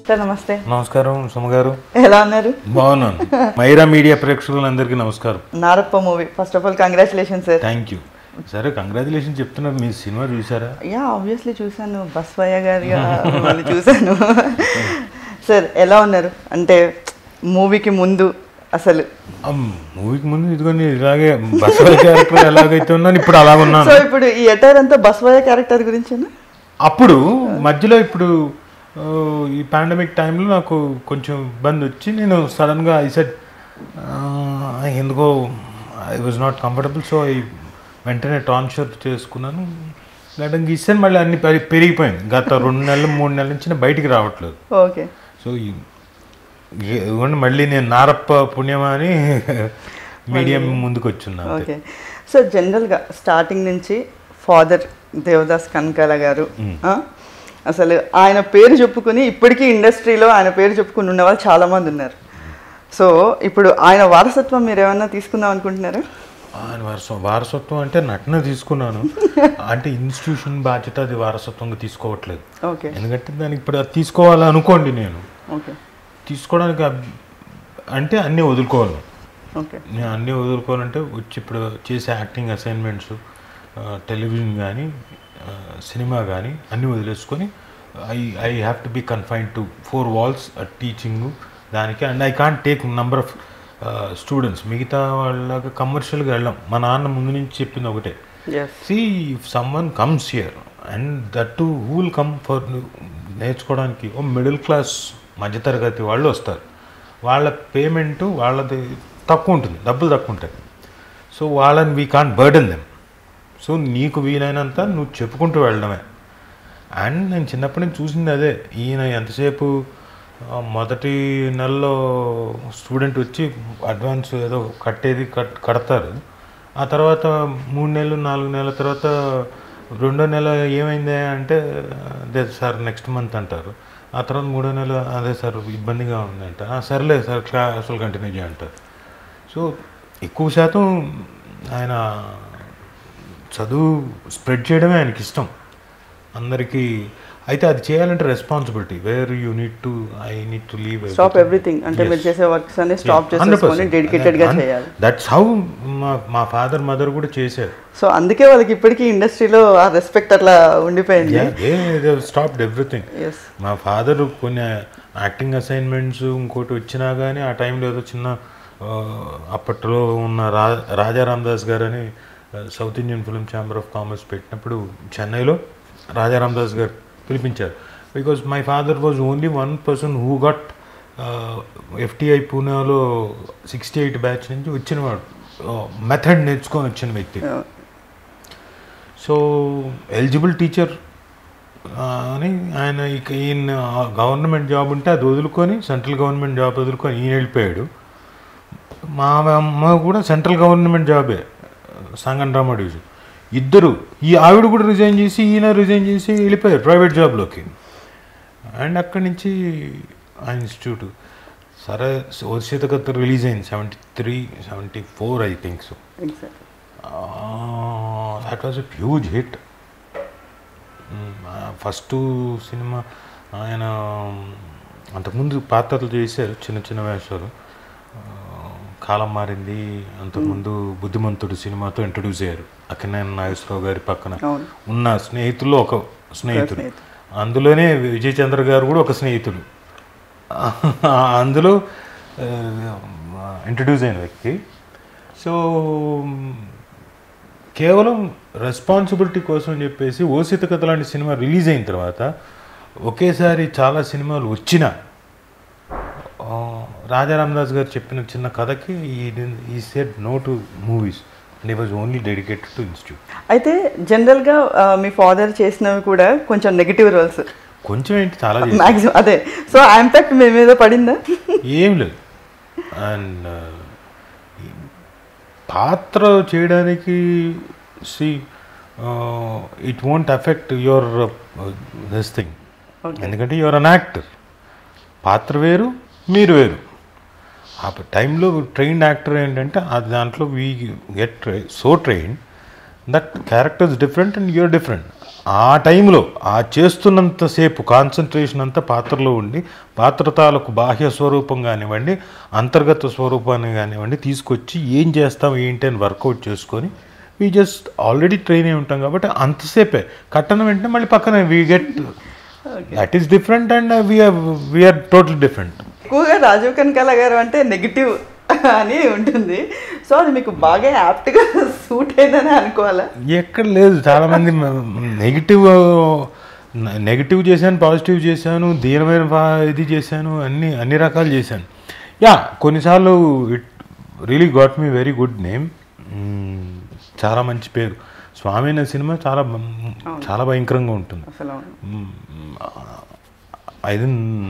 Sir నమస్తే నమస్కారం సుమ గారు ఎలా ఉన్నారు బాగున్నాను మైరా మీడియా ప్రేక్షకులందరికీ నమస్కారం Narappa movie first of all congratulation sir thank you సరే కంగ్రాచులేషన్ చెప్తున్నారు మీ సినిమా చూసారా యా ఆబ్వియస్లీ చూశాను బస్వయ్య గారి వాళ్ళు చూశాను సార్ ఎలా ఉన్నారు అంటే మూవీకి ముందు అసలు మూవీకి ముందు ఇదిగోండి ఇలాగే బస్సు క్యారెక్టర్ ఎలాగైతే ఉన్నాను ఇప్పుడు అలాగ ఉన్నాను సో ఇప్పుడు ఈ ఎటైర్ అంతా బస్వయ్య క్యారెక్టర్ గురించేనా అప్పుడు మధ్యలో ఇప్పుడు ఆ, ఈ పాండమిక్ టైంలో నాకు కొంచెం ఇబ్బంది వచ్చి నేను సడన్గా ఐ సెట్ ఎందుకో I was not comfortable so I వెంటనే ట్రాన్స్ఫర్ చేసుకున్నాను గడ్డం గీసాను మళ్ళీ అన్ని పెరి- పెరిగిపోయింది గత రెండు నెలలు మూడు నెలల నుంచి నేను బయటికి రావట్లేదు ఓకే సో ఈ- ఈ- ఇదిగోండి మళ్ళీ నేను నారప్ప పుణ్యమా అని మీడియం ముందుకు వచ్చున్నాను అంతే. ఓకే సో జనరల్గా స్టార్టింగ్ నుంచి ఫాదర్ దేవదాస్ కనకాల గారు ఆ, అసలు ఆయన పేరు చెప్పుకుని ఇప్పటికీ ఇండస్ట్రీలో ఆయన పేరు చెప్పుకుని ఉన్న వాళ్ళు చాలామంది ఉన్నారు సో ఇప్పుడు ఆయన వారసత్వం మీరు ఏమన్నా తీసుకుందాం అనుకుంటున్నారా ఆయన వారసత్వం వారసత్వం అంటే నటన తీసుకున్నాను అంటే ఇన్స్టిట్యూషన్ బాధ్యత అది వారసత్వంగా తీసుకోవట్లేదు ఓకే ఎందుకంటే దానికి ఇప్పుడు అది తీసుకోవాలి అనుకోండి నేను ఓకే తీసుకోవడానికి అబ్- అంటే అన్నీ వదులుకోవాలి ఓకే నేను అన్నీ వదులుకోవాలంటే వచ్చి ఇప్పుడు చేసే యాక్టింగ్ అసైన్మెంట్స్ టెలివిజన్ కానీ సినిమా కానీ అన్నీ వదిలేసుకొని I I have to be confine to four walls teaching దానికి and I can't take number of students మిగతా వాళ్ళగా కమర్షియల్గా వెళ్ళాం మా నాన్న ముందు నుంచి చెప్పింది ఒకటే yes see if someone comes here and that to who will come for నేర్చుకోవడానికి ఓ మిడిల్ క్లాస్ మధ్యతరగతి వాళ్ళు వస్తారు వాళ్ళ పేమెంట్ వాళ్ళది తక్కువ ఉంటుంది డబ్బులు తక్కువ ఉంటాయి సో వాళ్ళని we can't burden them so నీకు వీలైనంత నువ్వు చెప్పుకుంటూ వెళ్ళడమే అండ్ నేను చిన్నప్పటి నుంచి చూసింది అదే ఈయన ఎంతసేపు ఆ, మొదటి నెలలో స్టూడెంట్ వచ్చి అడ్వాన్స్ ఏదో కట్టేది కట్ కడతారు ఆ తర్వాత మూడు నెలలు నాలుగు నెలల తర్వాత రెండో నెల ఏమైంది అంటే అదే సార్ నెక్స్ట్ మంత్ అంటారు ఆ తర్వాత మూడో నెల అదే సార్ ఇబ్బందిగా ఉంది అంట "ఆ, సర్లే సార్ క్లాసులు కంటిన్యూ చేయంటారు సో ఎక్కువ శాతం ఆయన చదువు స్ప్రెడ్ చేయడమే ఆయనకి ఇష్టం అందరికీ అయితే అది చేయాలంటే responsibility where you need to I need to leave stop everything అంటే మీరు చేసే వర్క్స్ అన్ని స్టాప్ చేసేసుకొని డెడికేటెడ్గా చేయాలి దట్స్ హౌ మా మా ఫాదర్ మదర్ కూడా చేశారు సో అందుకే వాళ్ళకి ఇప్పటికీ ఇండస్ట్రీలో ఆ రెస్పెక్ట్ అట్లా ఉండిపోయింది స్టాప్డ్ ఎవ్రీథింగ్ ఎస్ మా ఫాదర్ కొన్ని యాక్టింగ్ అసైన్మెంట్స్ ఇంకోటి వచ్చినా కానీ ఆ టైంలో ఏదో చిన్న ఆ, అప్పట్లో ఉన్న రా రాజా రామదాస్ గారు అని South Indian film chamber of commerce పెట్టినప్పుడు చెన్నైలో రాజా రామదాస్ గారు పిలిపించారు because my father was only one person who got FTI పూణేలో సిక్స్టీ ఎయిట్ బ్యాచ్ నుంచి వచ్చినవాడు మెథడ్ నేర్చుకొని వచ్చిన వ్యక్తి సో ఎలిజిబుల్ టీచర్ అని ఆయన ఇక ఈయన గవర్నమెంట్ జాబ్ ఉంటే అది వదులుకొని సెంట్రల్ గవర్నమెంట్ జాబ్ వదులుకొని ఈయన వెళ్ళిపోయాడు మా అమ్మ కూడా సెంట్రల్ గవర్నమెంట్ జాబే సంగన్ డివిజన్ ఇద్దరు ఈ ఆవిడ కూడా రిజైన్ చేసి ఈయన రిజైన్ చేసి వెళ్ళిపోయారు ప్రైవేట్ జాబ్లోకి అండ్ అక్కడి నుంచి ఆ ఇన్స్టిట్యూట్ సరే ఓర్షిత కథ రిలీజ్ అయింది seventy three seventy four I think so exact that was a huge hit first cinema ఆయన అంతకుముందు పాత్రలు చేశారు చిన్న చిన్న వేషాలు ఆ, కాలం మారింది అంతకుముందు బుద్ధిమంతుడు సినిమాతో ఇంట్రడ్యూస్ అయ్యారు అక్కినేని నాగేశ్వరరావు గారి పక్కన అవును ఉన్న స్నేహితుల్లో ఒక స్నేహితుడు స్నేహితుడు. అందులోనే విజయ్ చంద్ర గారు కూడా ఒక స్నేహితుడు అందులో ఇంట్రడ్యూస్ అయిన వ్యక్తి సో కేవలం రెస్పాన్సిబిలిటీ కోసం అని చెప్పేసి ఓసిత కథ లాంటి సినిమా రిలీజ్ అయిన తర్వాత ఒకేసారి చాలా సినిమాలు వచ్చినా ఆ, రాజా రామదాస్ గారు చెప్పిన చిన్న కథకి he said no to movies and he was only dedicated to institute అయితే జనరల్గా ఆ, మీ ఫాదర్ చేసినవి కూడా కొంచెం నెగిటివ్ రోల్స్ కొంచెం ఏంటి చాలా చేశారు. మ్యాక్సిమం అదే సో ఆ ఇంపాక్ట్ మీ మీద పడిందా ఏం లేదు అండ్ పాత్ర చేయడానికి see it won't affect your this thing Okay. ఎందుకంటే యువర్ అన్ యాక్టర్ పాత్ర వేరు మీరు వేరు ఆ టైంలో ట్రైన్డ్ యాక్టర్ ఏంటంటే ఆ దాంట్లో we get so train that characters different and you're different ఆ టైంలో ఆ చేస్తున్నంతసేపు కాన్సన్ట్రేషన్ అంతా పాత్రలో ఉండి పాత్ర తాలూకు బాహ్య స్వరూపం కానివ్వండి అంతర్గత స్వరూపాన్ని కానివ్వండి తీసుకొచ్చి ఏం చేస్తాం ఏంటి అని వర్కౌట్ చేసుకొని వీ జస్ట్ ఆల్రెడీ ట్రైన్ అయి ఉంటాం కాబట్టి అంతసేపే కట్టన వెంటనే మళ్ళీ పక్కన we get that is different and we're we're total different ఎక్కువగా రాజీవ్ కనకాల గారు అంటే నెగిటివ్ అని ఉంటుంది సో అది మీకు బాగా యాప్ట్గా సూట్ అయిందని అనుకోవాలా ఎక్కడ లేదు చాలామంది నెగిటివ్ నెగిటివ్ చేశాను పాజిటివ్ చేశాను దీనమైన పా- ఇది చేశాను అన్ని అన్ని రకాలు చేశాను యా కొన్నిసార్లు it really got me very good name చాలా మంచి పేరు స్వామి అనే సినిమా చాలా బ- చాలా భయంకరంగా ఉంటుంది అసలు ఐదు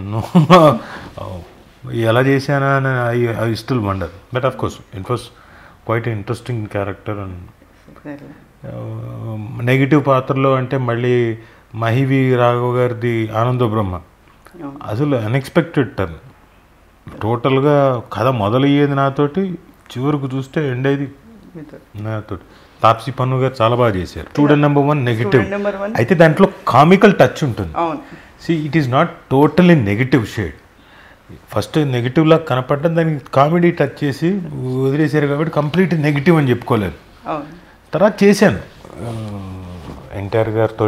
ఎలా చేశానా అని I still wonder but of course it was quite interesting character and negative పాత్రలో అంటే మళ్ళీ మహివి రాఘవ్ గారిది ఆనంద బ్రహ్మ అసలు అన్ఎక్స్పెక్టెడ్ టర్న్ టోటల్గా కథ మొదలయ్యేది నాతోటి చివరికి చూస్తే ఎండ్ అయ్యేది మీతో నాతోటి తాప్సీ పన్ను గారు చాలా బాగా చేశారు student number one negative Student number one. అయితే దాంట్లో కామికల్ టచ్ ఉంటుంది అవును see it is not totally negative shade first నెగిటివ్లా కనపడడం దానికి కామెడీ టచ్ చేసి వదిలేశారు కాబట్టి కంప్లీట్ నెగిటివ్ అని చెప్పుకోలేదు అవును తర్వాత చేశాను ఎన్టీఆర్ గారితో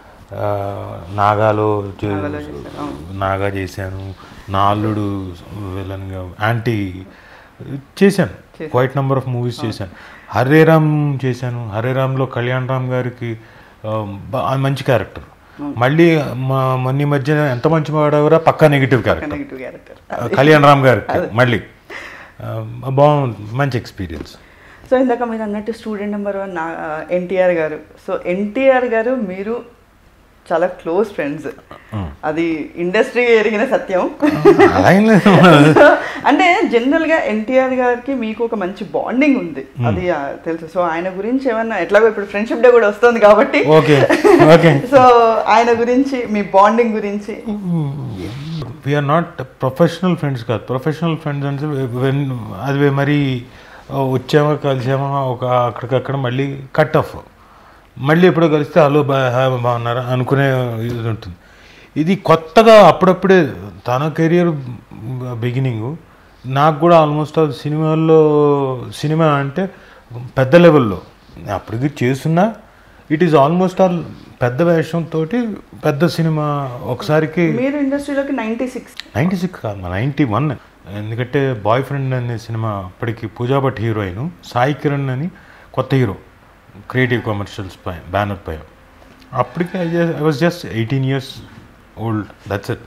నాగాలో చే- నాగాలో చేశారు, అవును. నాగా చేశాను నా అల్లుడు విలన్గా యాంటీ చేశాను చేశారు. క్వైట్ నెంబర్ ఆఫ్ మూవీస్ చేశాను హరే రామ్ చేశాను హరే రామ్లో కళ్యాణ్ రామ్ గారికి ఆ, బా- ఆ మంచి క్యారెక్టర్ మళ్ళీ మా మొన్న ఈ మధ్య ఎంత మంచి వాడవరా పక్కా negative character negative character Kalyan Ram గారికి మళ్ళీ ఆ, బాగుంది మంచి ఎక్స్పీరియన్స్ సో ఇందాక మీరు అన్నట్టు స్టూడెంట్ నెంబర్ వన్ నా ఎన్టీఆర్ గారు సో ఎన్టీఆర్ గారు మీరు చాలా క్లోజ్ ఫ్రెండ్స్ అది ఇండస్ట్రీ ఎరిగిన సత్యం అలా ఏం లేదు అంటే జనరల్ గా ఎన్టీఆర్ గారికి మీకు ఒక మంచి బాండింగ్ ఉంది అది ఆ, తెలుసు సో ఆయన గురించి ఏమన్నా ఎట్లాగో ఇప్పుడు ఫ్రెండ్షిప్ డే కూడా వస్తుంది కాబట్టి ఓకే ఓకే సో ఆయన గురించి మీ బాండింగ్ గురించి వీఆర్ నాట్ ప్రొఫెషనల్ ఫ్రెండ్స్ కాదు ప్రొఫెషనల్ ఫ్రెండ్స్ అంటే వెన్ అది మరి వచ్చామా కలిసామా ఒక అక్కడికక్కడ మళ్ళీ కట్ ఆఫ్ మళ్ళీ ఎప్పుడో కలిస్తే హలో బా హాయ్ బాగున్నారా అనుకునే ఇది ఉంటుంది ఇది కొత్తగా అప్పుడప్పుడే తన కెరియర్ బిగినింగ్ నాకు కూడా ఆల్మోస్ట్ ఆల్ సినిమాల్లో సినిమా అంటే పెద్ద లెవెల్లో అప్పటికి చేస్తున్నా ఇట్ ఈస్ ఆల్మోస్ట్ ఆల్ పెద్ద వేషంతో పెద్ద సినిమా ఒకసారికి మీరు ఇండస్ట్రీలోకి నైన్టీ సిక్స్ నైంటీ సిక్స్ కాదు నైంటీ వన్ ఎందుకంటే బాయ్ ఫ్రెండ్ అనే సినిమా అప్పటికి పూజా భట్ హీరోయిన్ సాయి కిరణ్ అని కొత్త హీరో క్రియేటివ్ కమర్షియల్స్ పై బ్యానర్ పై అప్పటికి I was just eighteen years old that's it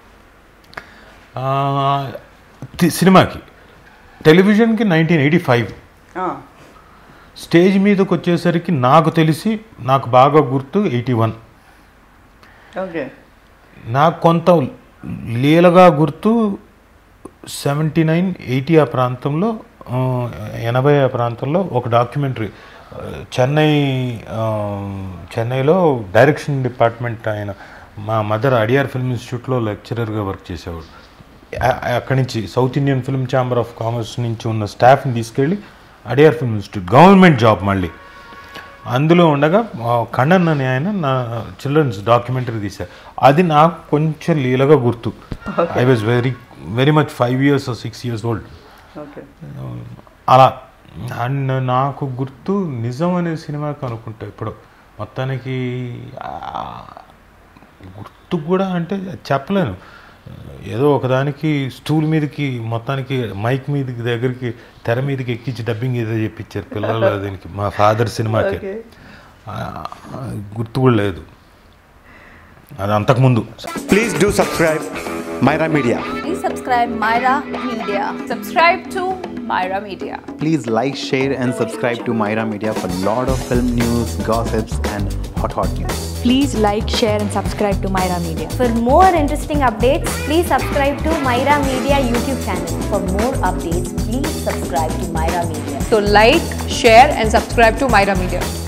సినిమాకి టెలివిజన్కి నైన్టీన్ ఎయిటీ ఫైవ్ స్టేజ్ మీదకి వచ్చేసరికి నాకు తెలిసి నాకు బాగా గుర్తు ఎయిటీ వన్ ఓకే నాకు కొంత లీలగా గుర్తు సెవెంటీ నైన్ ఎయిటీ ఆ ప్రాంతంలో ఆ, ఎనభై ఆ ప్రాంతంలో ఒక డాక్యుమెంటరీ ఆ, చెన్నై ఆ, చెన్నైలో డైరెక్షన్ డిపార్ట్మెంట్ ఆయన మా మదర్ అడియార్ ఫిల్మ్ ఇన్స్టిట్యూట్లో లెక్చరర్గా వర్క్ చేసేవాడు ఆ- అక్కడి నుంచి South Indian film chamber of commerce నుంచి ఉన్న స్టాఫ్ని తీసుకెళ్ళి Adyar film institute government job మళ్ళీ అందులో ఉండగా ఆ, కണ്ണన్ అని ఆయన నా చిల్డ్రన్స్ డాక్యుమెంటరీ తీశారు అది నాకు కొంచెం లీలగా గుర్తు I was very very much five years six years old okay అలా అండ్ నాకు గుర్తు నిజం అనే సినిమాకి అనుకుంటా ఇప్పుడు మొత్తానికి ఆ, గుర్తు కూడా అంటే చెప్పలేను ఏదో ఒకదానికి స్టూల్ మీదకి మొత్తానికి మైక్ మీదకి దగ్గరికి తెర మీదకి ఎక్కించి డబ్బింగ్ ఏదో చెప్పించారు పిల్లలు దీనికి మా ఫాదర్ సినిమాకి ఓకే ఆ, గుర్తు కూడా లేదు అది అంతకుముందు Please do subscribe Myra Media. Please subscribe Myra Media. Subscribe to Myra Media. Please like, share, and subscribe to Myra Media for lot of film news, gossips, and hot hot news. Please like, share, and subscribe to Myra Media. For more interesting updates, please subscribe to Myra Media YouTube channel. For more updates, please subscribe to Myra Media. So like, share and subscribe to Myra Media.